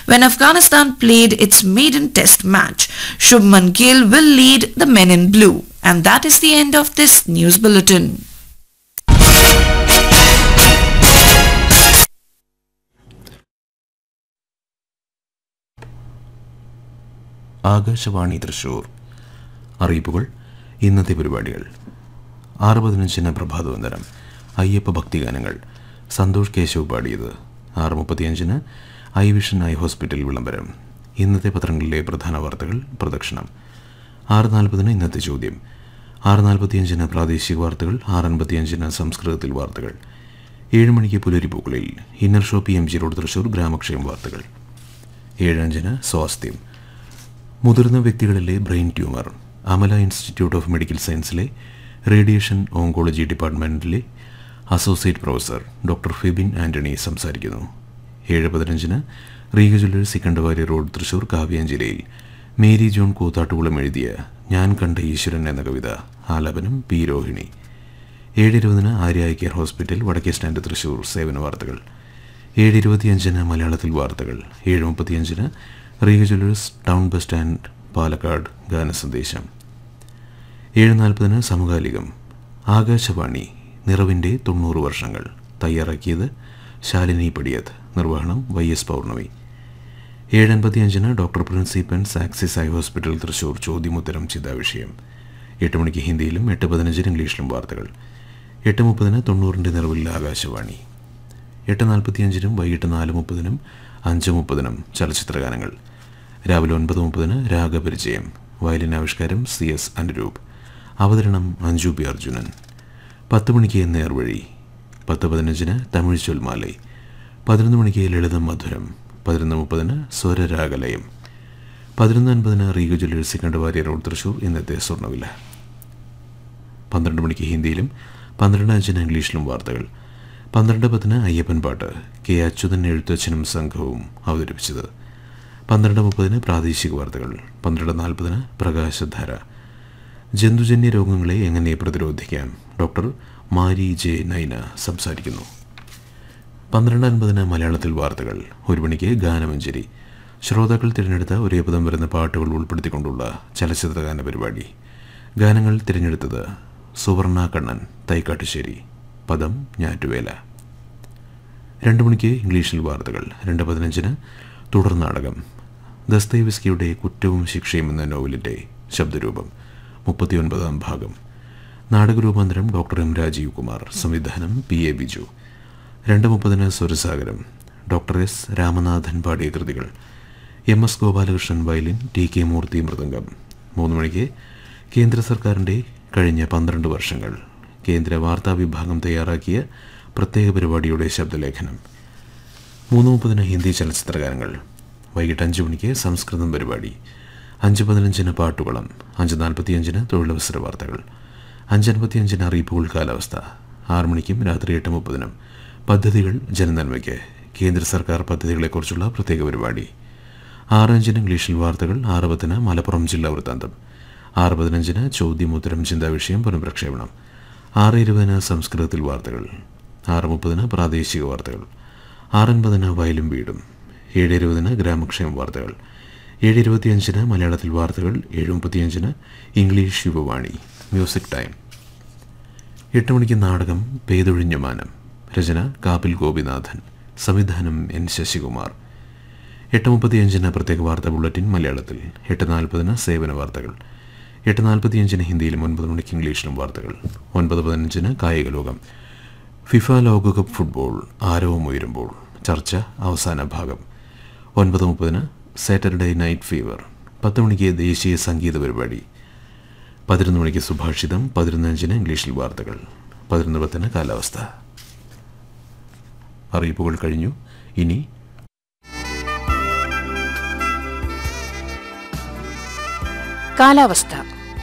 when Afghanistan played its maiden test match. Shubman Gill will lead the men in blue. And that is the end of this news bulletin. Akashvani Thrissur അറിയിപ്പുകൾ ഇന്നത്തെ പരിപാടികൾ ആറ് പതിനഞ്ചിന് പ്രഭാതവന്ദനം അയ്യപ്പ ഭക്തിഗാനങ്ങൾ സന്തോഷ് കേശവ് പാടിയത് ആറ് മുപ്പത്തിയഞ്ചിന് ഐ വിഷൻ ഐ ഹോസ്പിറ്റൽ വിളംബരം ഇന്നത്തെ പത്രങ്ങളിലെ പ്രധാന വാർത്തകൾ പ്രദക്ഷിണം ആറ് നാൽപ്പതിന് ഇന്നത്തെ ചോദ്യം ആറ് നാൽപ്പത്തിയഞ്ചിന് പ്രാദേശിക വാർത്തകൾ ആറ് അൻപത്തിയഞ്ചിന് സംസ്കൃതത്തിൽ വാർത്തകൾ ഏഴ് മണിക്ക് പുലരിപ്പൂക്കളിൽ inner shoppy M G road Thrissur ഗ്രാമക്ഷേമ വാർത്തകൾ ഏഴഞ്ചിന് സ്വാസ്ഥ്യം മുതിർന്ന വ്യക്തികളിലെ brain tumour Amala institute of medical സയൻസിലെ റേഡിയേഷൻ ഓങ്കോളജി ഡിപ്പാർട്ട്മെൻറ്റിലെ associate professor doctor Febin Antony സംസാരിക്കുന്നു ഏഴ് പതിനഞ്ചിന് റീഗ ജ്വല്ലേഴ്സ് സിക്കണ്ടവാരി റോഡ് തൃശൂർ കാവ്യാഞ്ജലിയിൽ മേരി ജോൺ കൂത്താട്ടുകുളം എഴുതിയ ഞാൻ കണ്ട ഈശ്വരൻ എന്ന കവിത ആലാപനം പി രോഹിണി ഏഴ് ഇരുപതിന് ആര്യ ഐ കെയർ ഹോസ്പിറ്റൽ വടക്കേ സ്റ്റാൻഡ് തൃശൂർ സേവന വാർത്തകൾ ഏഴ് ഇരുപത്തിയഞ്ചിന് മലയാളത്തിൽ വാർത്തകൾ ഏഴ് മുപ്പത്തിയഞ്ചിന് Reega jewellers town bus stand Palakkad ഗാനസന്ദേശം ഏഴ് നാൽപ്പതിന് സമകാലികം ആകാശവാണി നിറവിൻ്റെ തൊണ്ണൂറ് വർഷങ്ങൾ തയ്യാറാക്കിയത് ശാലിനി പടിയത് നിർവഹണം വൈ എസ് പൗർണമി ഏഴ് അൻപത്തിയഞ്ചിന് ഡോക്ടർ പ്രിൻസിപ്പൻസ് ആക്സിസ് ഐ ഹോസ്പിറ്റൽ തൃശൂർ ചോദ്യമുത്തരം ചിന്താവിഷയം എട്ട് മണിക്ക് ഹിന്ദിയിലും എട്ട് പതിനഞ്ചിന് ഇംഗ്ലീഷിലും വാർത്തകൾ എട്ട് മുപ്പതിന് തൊണ്ണൂറിൻ്റെ നിറവിൽ ആകാശവാണി എട്ട് നാൽപ്പത്തിയഞ്ചിനും വൈകിട്ട് നാല് മുപ്പതിനും അഞ്ച് മുപ്പതിനും ചലച്ചിത്രഗാനങ്ങൾ രാവിലെ ഒൻപത് മുപ്പതിന് രാഗപരിചയം വയലിൻ ആവിഷ്കാരം സി എസ് അനുരൂപ് അവതരണം അഞ്ജു പി അർജുനൻ പത്ത് മണിക്ക് നേർവഴി പത്ത് പതിനഞ്ചിന് തമിഴ് ചൊൽമാലൈ പതിനൊന്ന് മണിക്ക് ലളിതം മധുരം പതിനൊന്ന് മുപ്പതിന് സ്വരരാഗലയം പതിനൊന്ന് അൻപതിന് Reega jewellers second road Thrissur ഇന്നത്തെ സ്വർണ്ണവില പന്ത്രണ്ട് മണിക്ക് ഹിന്ദിയിലും പന്ത്രണ്ട് അഞ്ചിന് ഇംഗ്ലീഷിലും വാർത്തകൾ പന്ത്രണ്ട് പത്തിന് അയ്യപ്പൻ പാട്ട് കെ അച്യുതൻ എഴുത്തച്ഛനും സംഘവും അവതരിപ്പിച്ചത് പന്ത്രണ്ട് മുപ്പതിന് പ്രാദേശിക വാർത്തകൾ പന്ത്രണ്ട് നാൽപ്പതിന് പ്രകാശധാര ജന്തുജന്യ രോഗങ്ങളെ എങ്ങനെ പ്രതിരോധിക്കാം ഡോക്ടർ മാരി ജെ നൈന സംസാരിക്കുന്നു പന്ത്രണ്ട് അൻപതിന് മലയാളത്തിൽ വാർത്തകൾ ഒരു മണിക്ക് ഗാനമഞ്ജരി ശ്രോതാക്കൾ തിരഞ്ഞെടുത്ത ഒരേ പദം വരുന്ന പാട്ടുകൾ ഉൾപ്പെടുത്തിക്കൊണ്ടുള്ള ചലച്ചിത്ര ഗാന പരിപാടി ഗാനങ്ങൾ തിരഞ്ഞെടുത്തത് സുവർണ കണ്ണൻ തൈക്കാട്ടുശ്ശേരി പദം ഞാറ്റുവേല രണ്ട് മണിക്ക് ഇംഗ്ലീഷിൽ വാർത്തകൾ രണ്ട് പതിനഞ്ചിന് തുടർ നാടകം ദസ്തേവിസ്കിയുടെ കുറ്റവും ശിക്ഷയും എന്ന നോവലിൻ്റെ ശബ്ദരൂപം മുപ്പത്തിയൊൻപതാം ഭാഗം നാടകരൂപാന്തരം ഡോക്ടർ എം രാജീവ് കുമാർ സംവിധാനം പി എ ബിജു രണ്ട് മുപ്പതിന് സ്വരസാഗരം ഡോക്ടർ എസ് രാമനാഥൻ പാടിയ കൃതികൾ M S Gopalakrishnan violin T K Murthy മൃദംഗം മൂന്ന് മണിക്ക് കേന്ദ്ര സർക്കാരിൻ്റെ കഴിഞ്ഞ പന്ത്രണ്ട് വർഷങ്ങൾ കേന്ദ്ര വാർത്താ വിഭാഗം തയ്യാറാക്കിയ പ്രത്യേക പരിപാടിയുടെ ശബ്ദലേഖനം മൂന്ന് മുപ്പതിന് ഹിന്ദി ചലച്ചിത്രഗാനങ്ങൾ വൈകിട്ട് അഞ്ച് മണിക്ക് സംസ്കൃതം പരിപാടി അഞ്ച് പതിനഞ്ചിന് പാട്ടുകളം അഞ്ച് നാൽപ്പത്തിയഞ്ചിന് തൊഴിലവസര വാർത്തകൾ അഞ്ചൻപത്തിയഞ്ചിന് അറിയിപ്പുകൾ കാലാവസ്ഥ ആറ് മണിക്കും രാത്രി എട്ട് മുപ്പതിനും പദ്ധതികൾ ജനനന്മയ്ക്ക് കേന്ദ്ര സർക്കാർ പദ്ധതികളെക്കുറിച്ചുള്ള പ്രത്യേക പരിപാടി ആറ് അഞ്ചിന് ഇംഗ്ലീഷിൽ വാർത്തകൾ ആറ് പത്തിന് മലപ്പുറം ജില്ലാ വൃത്താന്തം ആറ് പതിനഞ്ചിന് ചോദ്യം ഉത്തരം ചിന്താ വിഷയം പുനഃപ്രക്ഷേപണം ആറ് ഇരുപതിന് സംസ്കൃതത്തിൽ വാർത്തകൾ ആറ് മുപ്പതിന് പ്രാദേശിക വാർത്തകൾ ആറൻപതിന് വയലും വീടും ഏഴ് ഇരുപതിന് ഗ്രാമക്ഷേമ വാർത്തകൾ ഏഴ് ഇരുപത്തിയഞ്ചിന് മലയാളത്തിൽ വാർത്തകൾ ഏഴ് മുപ്പത്തിയഞ്ചിന് ഇംഗ്ലീഷ് യുവവാണി മ്യൂസിക് ടൈം എട്ട് മണിക്ക് നാടകം പേതൊഴിഞ്ഞ മാനം രചന കാപ്പിൽ ഗോപിനാഥൻ സംവിധാനം എൻ ശശികുമാർ എട്ട് മുപ്പത്തിയഞ്ചിന് പ്രത്യേക വാർത്താ ബുള്ളറ്റിൻ മലയാളത്തിൽ എട്ട് നാൽപ്പതിന് സേവന വാർത്തകൾ എട്ട് നാൽപ്പത്തിയഞ്ചിന് ഹിന്ദിയിലും ഒൻപത് മണിക്ക് ഇംഗ്ലീഷിലും വാർത്തകൾ ഒൻപത് പതിനഞ്ചിന് കായിക ലോകം ഫിഫ ലോകകപ്പ് ഫുട്ബോൾ ആരവം ഉയരുമ്പോൾ ചർച്ച അവസാന ഭാഗം ഒൻപത് മുപ്പതിന് സാറ്റർഡേ നൈറ്റ് ഫീവർ പത്ത് മണിക്ക് ദേശീയ സംഗീത പരിപാടി പതിനൊന്ന് മണിക്ക് സുഭാഷിതം പതിനൊന്നഞ്ചിന് ഇംഗ്ലീഷിൽ വാർത്തകൾ പതിനൊന്ന് പത്തിന് കാലാവസ്ഥ അറിയിപ്പുകൾ കഴിഞ്ഞു ഇനി കാലാവസ്ഥ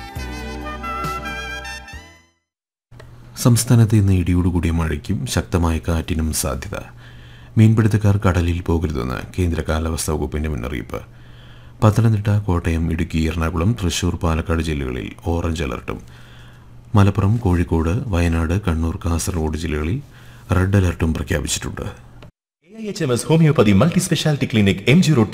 സംസ്ഥാനത്ത് ഇന്ന് ഇടിയോടുകൂടിയ മഴയ്ക്കും ശക്തമായ കാറ്റിനും സാധ്യത മീൻപിടുത്തക്കാർ കടലിൽ പോകരുതെന്ന് കേന്ദ്ര കാലാവസ്ഥാ വകുപ്പിന്റെ മുന്നറിയിപ്പ് പത്തനംതിട്ട കോട്ടയം ഇടുക്കി എറണാകുളം തൃശൂർ പാലക്കാട് ജില്ലകളിൽ ഓറഞ്ച് അലർട്ടും മലപ്പുറം കോഴിക്കോട് വയനാട് കണ്ണൂർ കാസർഗോഡ് ജില്ലകളിൽ റെഡ് അലർട്ടും പ്രഖ്യാപിച്ചിട്ടുണ്ട് A I H M S homoeopathy multi speciality clinic M G road